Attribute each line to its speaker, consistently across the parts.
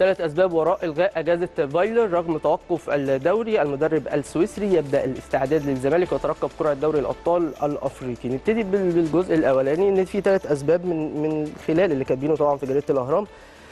Speaker 1: ثلاث اسباب وراء الغاء اجازه فايلر رغم توقف الدوري المدرب السويسري يبدا الاستعداد للزمالك ويترقب قرعه دوري الابطال الافريقي نبتدي بال- بالجزء الاولاني ان في ثلاث اسباب من من خلال اللي كاتبينه طبعا في جريده الاهرام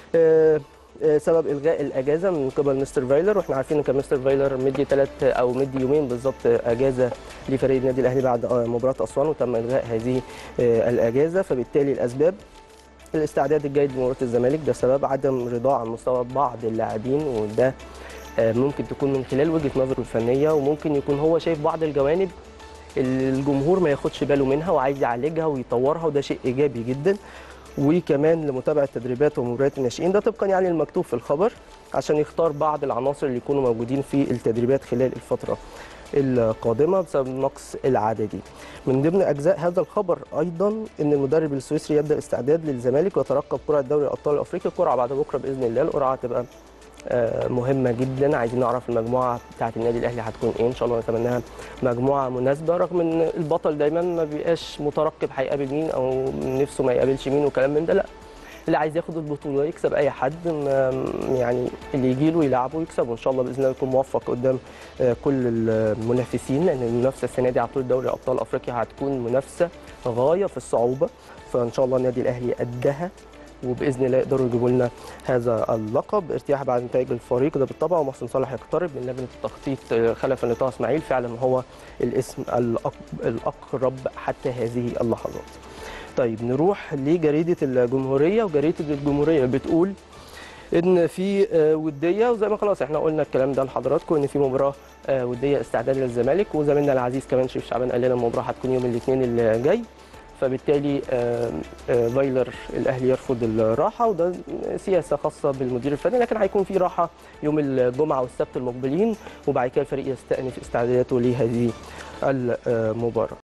Speaker 1: آه، آه، سبب الغاء الاجازه من قبل مستر فايلر واحنا عارفين ان كان مستر فايلر مدي ثلاث او مدي يومين بالظبط اجازه لفريق النادي الاهلي بعد آه، مباراه اسوان وتم الغاء هذه آه، الاجازه فبالتالي الاسباب الاستعداد الجيد لمباراه الزمالك ده سبب عدم رضا عن مستوى بعض اللاعبين وده آه، ممكن تكون من خلال وجهه نظره الفنيه وممكن يكون هو شايف بعض الجوانب اللي الجمهور ما ياخدش باله منها وعايز يعالجها ويطورها وده شيء ايجابي جدا وكمان لمتابعه تدريبات ومباريات الناشئين ده طبقا يعني المكتوب في الخبر عشان يختار بعض العناصر اللي يكونوا موجودين في التدريبات خلال الفتره القادمه بسبب نقص العددي. من ضمن اجزاء هذا الخبر ايضا ان المدرب السويسري يبدا استعداد للزمالك ويترقب قرعه دوري الابطال الافريقي القرعه بعد بكره باذن الله القرعه هتبقى آه، مهمه جدا عايزين نعرف المجموعه بتاعه النادي الاهلي هتكون ايه ان شاء الله نتمناها مجموعه مناسبه رغم ان البطل دايما ما بيبقاش مترقب هيقابل مين او نفسه ما يقابلش مين وكلام من ده لا اللي عايز ياخد البطوله يكسب اي حد ما- يعني اللي يجي له يلعبه ويكسبه ان شاء الله باذن الله يكون موفق قدام آه، كل المنافسين لان المنافسه السنه دي على بطوله دوري ابطال افريقيا هتكون منافسه غايه في الصعوبه فان شاء الله النادي الاهلي قدها وباذن الله يقدروا يجيبوا لنا هذا اللقب ارتياح بعد نتائج الفريق ده بالطبع ومحسن صالح يقترب من لجنه التخطيط آه، خلفا لطه اسماعيل فعلا هو الاسم الأق- الاقرب حتى هذه اللحظات. طيب نروح لجريده الجمهوريه وجريده الجمهوريه بتقول ان في آه، وديه وزي ما خلاص احنا قلنا الكلام ده لحضراتكم ان في مباراه آه، وديه استعداد للزمالك وزميلنا العزيز كمان شريف شعبان قال لنا المباراه هتكون يوم الاثنين اللي جاي فبالتالي آه، آه، فايلر الاهلي يرفض الراحه وده سياسه خاصه بالمدير الفني لكن هيكون في راحه يوم الجمعه والسبت المقبلين وبعد كده الفريق يستأنف استعداداته لهذه المباراه